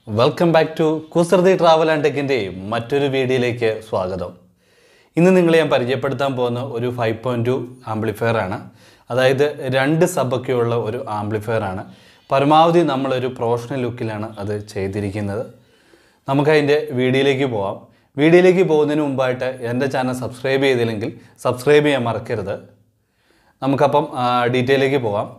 welcome back to Kusruthi travel and ടെക്കിൻ്റെ മറ്റൊരു വീഡിയോയിലേക്ക് സ്വാഗതം ഇന്ന് നിങ്ങളെ ഞാൻ പരിചയപ്പെടുത്താൻ പോകുന്ന ഒരു ഫൈവ് പോയിൻറ്റ് ടു ആംപ്ലിഫയർ ആണ് അതായത് രണ്ട് സബൊക്കെയുള്ള ഒരു ആംപ്ലിഫയർ ആണ് പരമാവധി നമ്മളൊരു പ്രൊഫഷണൽ ലുക്കിലാണ് അത് ചെയ്തിരിക്കുന്നത് നമുക്കതിൻ്റെ വീഡിയോയിലേക്ക് പോവാം വീഡിയോയിലേക്ക് പോകുന്നതിന് മുമ്പായിട്ട് എൻ്റെ ചാനൽ സബ്സ്ക്രൈബ് ചെയ്തില്ലെങ്കിൽ സബ്സ്ക്രൈബ് ചെയ്യാൻ മറക്കരുത് നമുക്കപ്പം ഡീറ്റെയിലേക്ക് പോകാം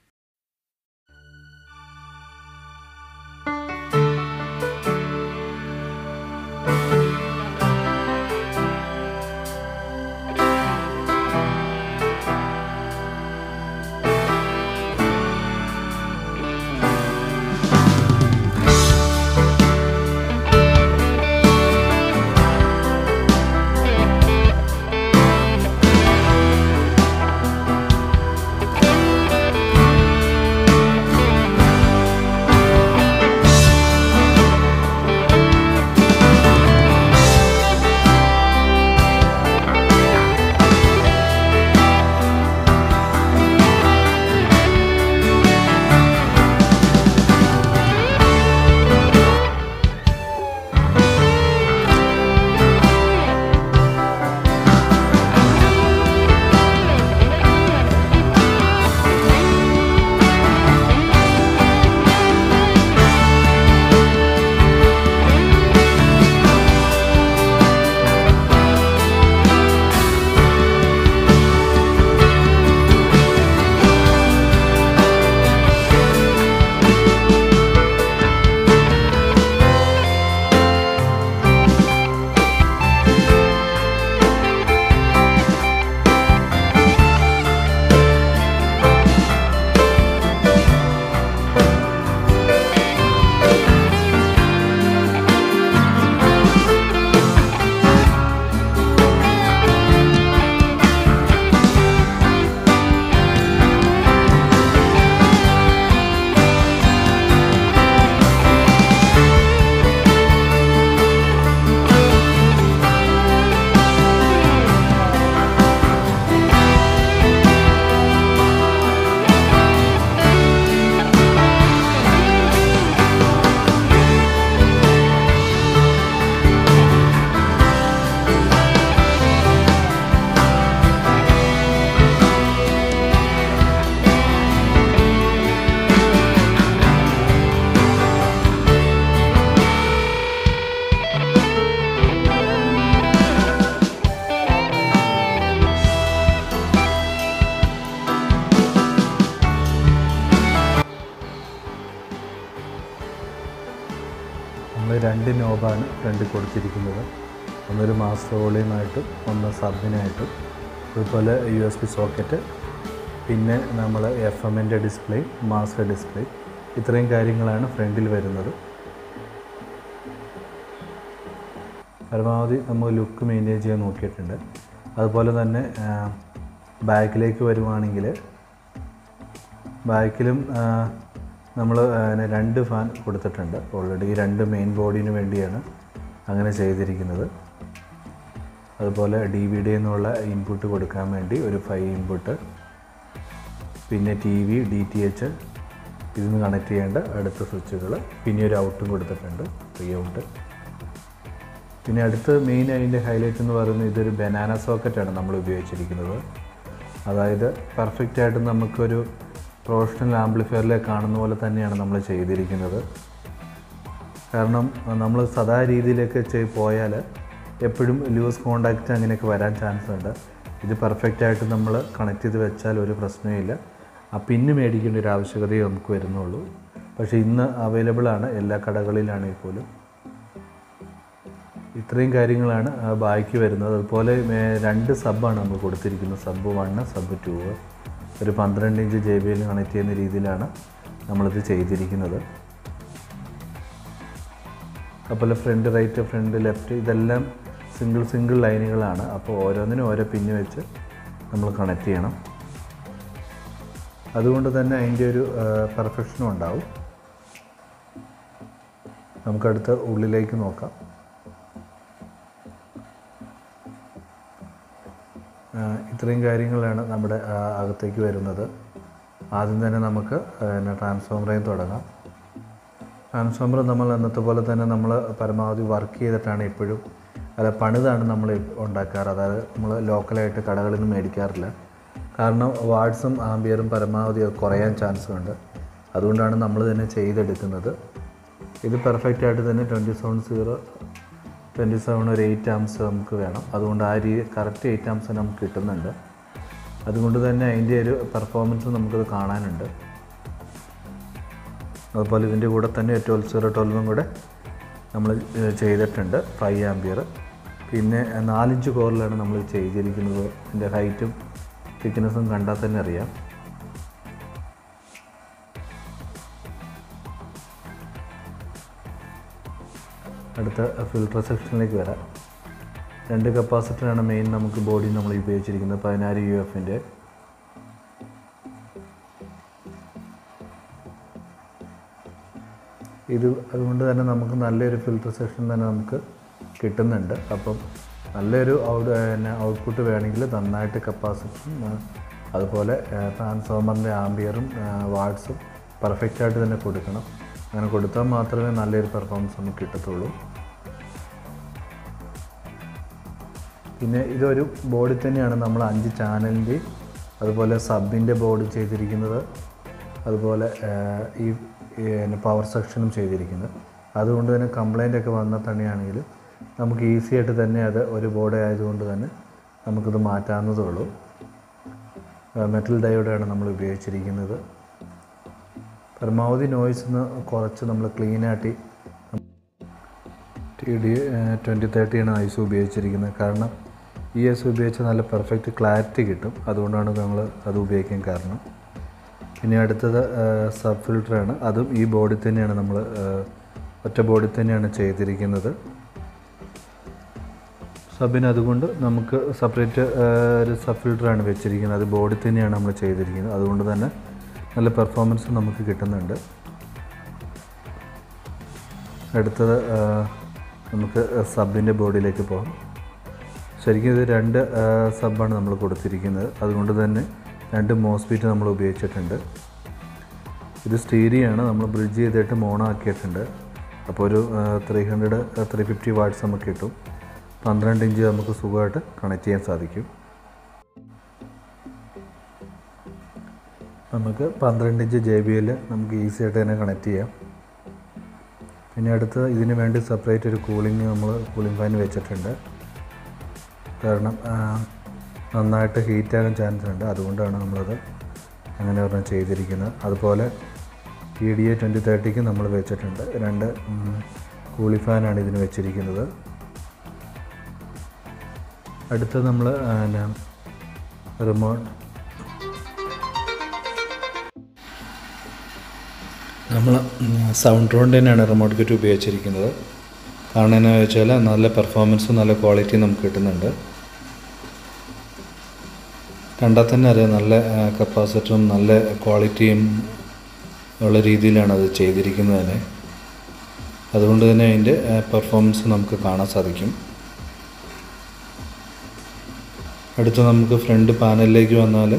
നമ്മൾ രണ്ട് നോബാണ് ഫ്രണ്ടിൽ കൊടുത്തിരിക്കുന്നത് ഒന്നൊരു മാസ്റ്റർ വോളിയമായിട്ടും ഒന്ന് സബിനായിട്ടും അതുപോലെ യു എസ് ബി സോക്കറ്റ് പിന്നെ നമ്മൾ എഫ് എമ്മിൻ്റെ ഡിസ്പ്ലേ മാസ്റ്റർ ഡിസ്പ്ലേ ഇത്രയും കാര്യങ്ങളാണ് ഫ്രണ്ടിൽ വരുന്നത് പരമാവധി നമ്മൾ ലുക്ക് മെയിൻറ്റെയിൻ ചെയ്യാൻ നോക്കിയിട്ടുണ്ട് അതുപോലെ തന്നെ ബാക്കിലേക്ക് വരുവാണെങ്കിൽ ബാക്കിലും നമ്മൾ രണ്ട് ഫാൻ കൊടുത്തിട്ടുണ്ട് ഓൾറെഡി ഈ രണ്ട് മെയിൻ ബോർഡിന് വേണ്ടിയാണ് അങ്ങനെ ചെയ്തിരിക്കുന്നത് അതുപോലെ ഡി വി ഡി എന്നുള്ള ഇൻപുട്ട് കൊടുക്കാൻ വേണ്ടി ഒരു ഫൈവ് ഇൻപുട്ട് പിന്നെ T V D T H ഇതിന് കണക്ട് ചെയ്യേണ്ട അടുത്ത സ്വിച്ചുകൾ പിന്നെ ഒരു ഔട്ടും കൊടുത്തിട്ടുണ്ട് ഫ്രീ ഔട്ട് പിന്നെ അടുത്ത് മെയിൻ അതിൻ്റെ ഹൈലൈറ്റ് എന്ന് പറയുന്നത് ഇതൊരു ബനാന സോക്കറ്റാണ് നമ്മൾ ഉപയോഗിച്ചിരിക്കുന്നത് അതായത് പെർഫെക്റ്റ് ആയിട്ട് നമുക്കൊരു പ്രൊഫഷണൽ ആംപ്ലിഫയറിലെ കാണുന്ന പോലെ തന്നെയാണ് നമ്മൾ ചെയ്തിരിക്കുന്നത് കാരണം നമ്മൾ സദാ രീതിയിലൊക്കെ ചെയ് പോയാൽ എപ്പോഴും ലൂസ് കോണ്ടാക്റ്റ് അങ്ങനെയൊക്കെ വരാൻ ചാൻസ് ഉണ്ട് ഇത് പെർഫെക്റ്റ് ആയിട്ട് നമ്മൾ കണക്ട് ചെയ്ത് വെച്ചാൽ ഒരു പ്രശ്നമില്ല ആ പിന്ന് മേടിക്കേണ്ട ഒരു ആവശ്യകതയെ നമുക്ക് വരുന്നുള്ളൂ പക്ഷേ ഇന്ന് അവൈലബിൾ ആണ് എല്ലാ കടകളിലാണെങ്കിൽ പോലും ഇത്രയും കാര്യങ്ങളാണ് ആ ബാക്കി വരുന്നത് അതുപോലെ മേ- രണ്ട് സബ്ബാണ് നമ്മൾ കൊടുത്തിരിക്കുന്നത് സബ് വണ്ണ് സബ് ടു ഒരു പന്ത്രണ്ട് inch J B L connect ചെയ്യുന്ന രീതിയിലാണ് നമ്മളിത് ചെയ്തിരിക്കുന്നത് അതുപോലെ ഫ്രണ്ട് റൈറ്റ് ഫ്രണ്ട് ലെഫ്റ്റ് ഇതെല്ലാം സിംഗിൾ സിംഗിൾ ലൈനുകളാണ് അപ്പോൾ ഓരോന്നിനും ഓരോ പിന്ന് വെച്ച് നമ്മൾ കണക്ട് ചെയ്യണം അതുകൊണ്ട് തന്നെ അതിൻ്റെ ഒരു പെർഫെക്ഷനും ഉണ്ടാവും നമുക്കടുത്ത് ഉള്ളിലേക്ക് നോക്കാം ആ, ഇത്രയും കാര്യങ്ങളാണ് നമ്മുടെ ആ, അകത്തേക്ക് വരുന്നത് ആദ്യം തന്നെ നമുക്ക് പിന്നെ ട്രാൻസ്ഫോമറിൽ തുടങ്ങാം ട്രാൻസ്ഫോമർ നമ്മൾ അന്നത്തെ പോലെ തന്നെ നമ്മൾ പരമാവധി വർക്ക് ചെയ്തിട്ടാണ് ഇപ്പോഴും അല്ല പണിതാണ് നമ്മൾ ഉണ്ടാക്കാറ് അതായത് നമ്മൾ ലോക്കലായിട്ട് കടകളിൽ നിന്ന് മേടിക്കാറില്ല കാരണം വാട്സും ആംബിയറും പരമാവധി അത് കുറയാൻ ചാൻസ് ഉണ്ട് അതുകൊണ്ടാണ് നമ്മൾ തന്നെ ചെയ്തെടുക്കുന്നത് ഇത് പെർഫെക്റ്റ് ആയിട്ട് തന്നെ twenty seven zero twenty seven ഒരു എയ്റ്റ് ആംസ് നമുക്ക് വേണം അതുകൊണ്ട് ആ രീതി കറക്റ്റ് എയ്റ്റ് ആംസ് നമുക്ക് കിട്ടുന്നുണ്ട് അതുകൊണ്ട് തന്നെ അതിൻ്റെ ഒരു പെർഫോമൻസ് നമുക്കത് കാണാനുണ്ട് അതുപോലെ ഇതിൻ്റെ കൂടെ തന്നെ ട്വൽവ് സീറോ ട്വൽവും കൂടെ നമ്മൾ ഏഹ്, ചെയ്തിട്ടുണ്ട് ഫൈവ് ആംബിയർ പിന്നെ ഏഹ്, നാലിഞ്ച് കോറിലാണ് നമ്മൾ ചെയ്തിരിക്കുന്നത് ഇതിൻ്റെ ഹൈറ്റും തിക്നെസ്സും കണ്ടാൽ തന്നെ അറിയാം അടുത്ത ഫിൽട്ടർ സെക്ഷനിലേക്ക് വരാം രണ്ട് കപ്പാസിറ്ററാണ് മെയിൻ നമുക്ക് ബോഡി നമ്മൾ ഉപയോഗിച്ചിരിക്കുന്നത് പതിനാറ് യു എഫിൻ്റെ ഇത് അതുകൊണ്ട് തന്നെ നമുക്ക് നല്ലൊരു ഫിൽട്ടർ സെക്ഷൻ തന്നെ നമുക്ക് കിട്ടുന്നുണ്ട് അപ്പം നല്ലൊരു ഔട്ട് പിന്നെ ഔട്ട്പുട്ട് വേണമെങ്കിൽ നന്നായിട്ട് കപ്പാസിറ്ററും അതുപോലെ ട്രാൻസ്ഫോമറിൻ്റെ ആംബിയറും വാട്സും പെർഫെക്റ്റായിട്ട് തന്നെ കൊടുക്കണം അങ്ങനെ കൊടുത്താൽ മാത്രമേ നല്ലൊരു പെർഫോമൻസ് നമുക്ക് കിട്ടത്തുള്ളൂ പിന്നെ ഇതൊരു ബോർഡിൽ തന്നെയാണ് നമ്മൾ അഞ്ച് ചാനലിൻ്റെ അതുപോലെ സബിൻ്റെ ബോർഡ് ചെയ്തിരിക്കുന്നത് അതുപോലെ ആഹ്, ഈ പവർ സെക്ഷനും ചെയ്തിരിക്കുന്നത് അതുകൊണ്ട് തന്നെ കംപ്ലൈൻ്റ് ഒക്കെ വന്നാൽ തന്നെയാണെങ്കിൽ നമുക്ക് ഈസി ആയിട്ട് തന്നെ അത് ഒരു ബോർഡ് ആയതുകൊണ്ട് തന്നെ നമുക്കിത് മാറ്റാവുന്നതേ ഉള്ളൂ മെറ്റൽ ഡയോഡാണ് നമ്മൾ ഉപയോഗിച്ചിരിക്കുന്നത് പരമാവധി നോയ്സ് ഒന്ന് കുറച്ച് നമ്മൾ ക്ലീനായിട്ട് ടി ഡി ട്വൻറ്റി തേർട്ടിയാണ് ഐസ് ഉപയോഗിച്ചിരിക്കുന്നത് കാരണം ഈ ഐസ് ഉപയോഗിച്ച് നല്ല പെർഫെക്റ്റ് ക്ലാരിറ്റി കിട്ടും അതുകൊണ്ടാണ് നമ്മൾ അത് ഉപയോഗിക്കാൻ കാരണം പിന്നെ അടുത്തത് സബ് ഫിൽറ്ററാണ് അതും ഈ ബോർഡിൽ തന്നെയാണ് നമ്മൾ ഒറ്റ ബോർഡിൽ തന്നെയാണ് ചെയ്തിരിക്കുന്നത് സബിന് അതുകൊണ്ട് നമുക്ക് സെപ്പറേറ്റ് ഒരു സബ് ഫിൽറ്ററാണ് വെച്ചിരിക്കുന്നത് അത് ബോർഡിൽ തന്നെയാണ് നമ്മൾ ചെയ്തിരിക്കുന്നത് അതുകൊണ്ട് തന്നെ നല്ല പെർഫോമൻസ് നമുക്ക് കിട്ടുന്നുണ്ട് അടുത്തത് ആ, നമുക്ക് സബിൻ്റെ ബോർഡിലേക്ക് പോകാം ശരിക്കും ഇത് രണ്ട് ആ, സബ്ബാണ് നമ്മൾ കൊടുത്തിരിക്കുന്നത് അതുകൊണ്ട് തന്നെ രണ്ട് മോസ്ഫീറ്റ് നമ്മൾ ഉപയോഗിച്ചിട്ടുണ്ട് ഇത് സ്റ്റീരിയാണ് നമ്മൾ ബ്രിഡ്ജ് ചെയ്തിട്ട് മോണോ ആക്കിയിട്ടുണ്ട് അപ്പോൾ ഒരു three hundred three fifty watts നമുക്ക് കിട്ടും പന്ത്രണ്ട് ഇഞ്ച് നമുക്ക് സുഖമായിട്ട് കണക്ട് ചെയ്യാൻ സാധിക്കും നമുക്ക് പന്ത്രണ്ട് ഇഞ്ച് ജെ ബി എൽ നമുക്ക് ഈസി ആയിട്ട് തന്നെ കണക്ട് ചെയ്യാം പിന്നെ അടുത്ത് ഇതിന് വേണ്ടി സെപ്പറേറ്റ് ഒരു കൂളിംഗ് നമ്മൾ കൂളിംഗ് ഫാൻ വെച്ചിട്ടുണ്ട് കാരണം ആ, നന്നായിട്ട് ഹീറ്റാകാൻ ചാൻസ് ഉണ്ട് അതുകൊണ്ടാണ് നമ്മളത് അങ്ങനെ പറഞ്ഞാൽ ചെയ്തിരിക്കുന്നത് അതുപോലെ ഇ ഡി എ ട്വൻറ്റി തേർട്ടിക്ക് നമ്മൾ വെച്ചിട്ടുണ്ട് രണ്ട് കൂളി ഫാനാണ് ഇതിന് വെച്ചിരിക്കുന്നത് അടുത്ത് നമ്മൾ റിമോട്ട് നമ്മൾ സൗണ്ട് റോണ്ട് തന്നെയാണ് റിമോട്ട് കിറ്റ് ഉപയോഗിച്ചിരിക്കുന്നത് കാരണം എന്നാ വെച്ചാൽ നല്ല പെർഫോമൻസും നല്ല ക്വാളിറ്റിയും നമുക്ക് കിട്ടുന്നുണ്ട് കണ്ടാൽ തന്നെ അറിയാം നല്ല കപ്പാസിറ്ററും നല്ല ക്വാളിറ്റിയും ഉള്ള രീതിയിലാണ് അത് ചെയ്തിരിക്കുന്നത് തന്നെ അതുകൊണ്ട് തന്നെ അതിൻ്റെ പെർഫോമൻസ് നമുക്ക് കാണാൻ സാധിക്കും അടുത്ത് നമുക്ക് ഫ്രണ്ട് പാനലിലേക്ക് വന്നാൽ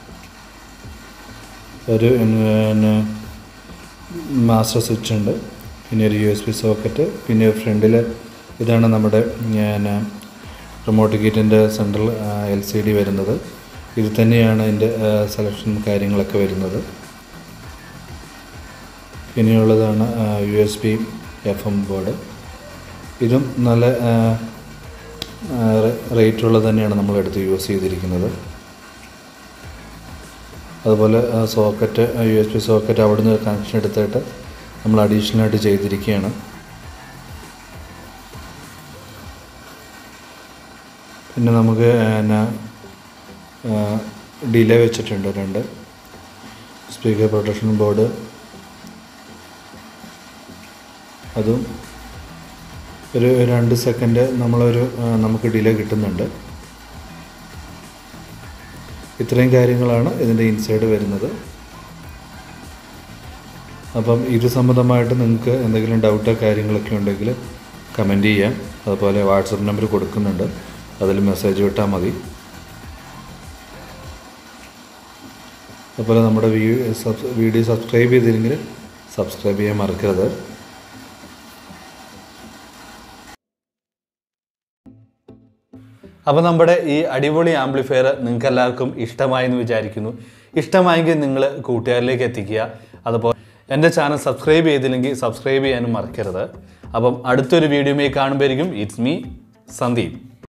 ഒരു പിന്നെ മാസ്റ്റർ സ്വിച്ച് ഉണ്ട് പിന്നെ ഒരു യു എസ് ബി സോക്കറ്റ് പിന്നെ ഫ്രണ്ടിൽ ഇതാണ് നമ്മുടെ ഞാൻ റിമോട്ട് ഗേറ്റിൻ്റെ സെൻട്രൽ എൽ സി ഡി വരുന്നത് ഇത് തന്നെയാണ് അതിൻ്റെ സെലക്ഷൻ കാര്യങ്ങളൊക്കെ വരുന്നത് പിന്നെയുള്ളതാണ് U S B F M board ഇതും നല്ല റേറ്റുള്ളത് തന്നെയാണ് നമ്മളെടുത്ത് യൂസ് ചെയ്തിരിക്കുന്നത് അതുപോലെ socket U S B socket അവിടുന്ന് കണക്ഷൻ എടുത്തിട്ട് നമ്മൾ അഡീഷണലായിട്ട് ചെയ്തിരിക്കുകയാണ് പിന്നെ നമുക്ക് എന്നാ ഡിലേ വെച്ചിട്ടുണ്ട് രണ്ട് സ്പീക്കർ പ്രൊട്ടക്ഷൻ ബോർഡ് അതും ഒരു രണ്ട് സെക്കൻഡ് നമ്മളൊരു ആ, നമുക്ക് ഡിലേ കിട്ടുന്നുണ്ട് ഇത്രയും കാര്യങ്ങളാണ് ഇതിൻ്റെ ഇൻസൈഡ് വരുന്നത് അപ്പം ഇത് സംബന്ധമായിട്ട് നിങ്ങൾക്ക് എന്തെങ്കിലും ഡൗട്ടോ കാര്യങ്ങളൊക്കെ ഉണ്ടെങ്കിൽ കമൻറ്റ് ചെയ്യാം അതുപോലെ വാട്സപ്പ് നമ്പർ കൊടുക്കുന്നുണ്ട് അതിൽ മെസ്സേജ് വിട്ടാൽ മതി അതുപോലെ നമ്മുടെ വീഡിയോ സബ്സ്ക്രൈബ് ചെയ്തില്ലെങ്കിൽ സബ്സ്ക്രൈബ് ചെയ്യാൻ മറക്കരുത് അപ്പോൾ നമ്മുടെ ഈ അടിപൊളി ആംപ്ലിഫയർ നിങ്ങൾക്ക് എല്ലാവർക്കും ഇഷ്ടമായി എന്ന് വിചാരിക്കുന്നു ഇഷ്ടമായെങ്കിൽ നിങ്ങൾ കൂട്ടുകാരിലേക്ക് എത്തിക്കുക അതുപോലെ എൻ്റെ ചാനൽ സബ്സ്ക്രൈബ് ചെയ്തില്ലെങ്കിൽ സബ്സ്ക്രൈബ് ചെയ്യാനും മറക്കരുത് അപ്പം അടുത്തൊരു വീഡിയോയിൽ കാണുമ്പോഴേക്കും ഇറ്റ്സ് മീ സന്ദീപ്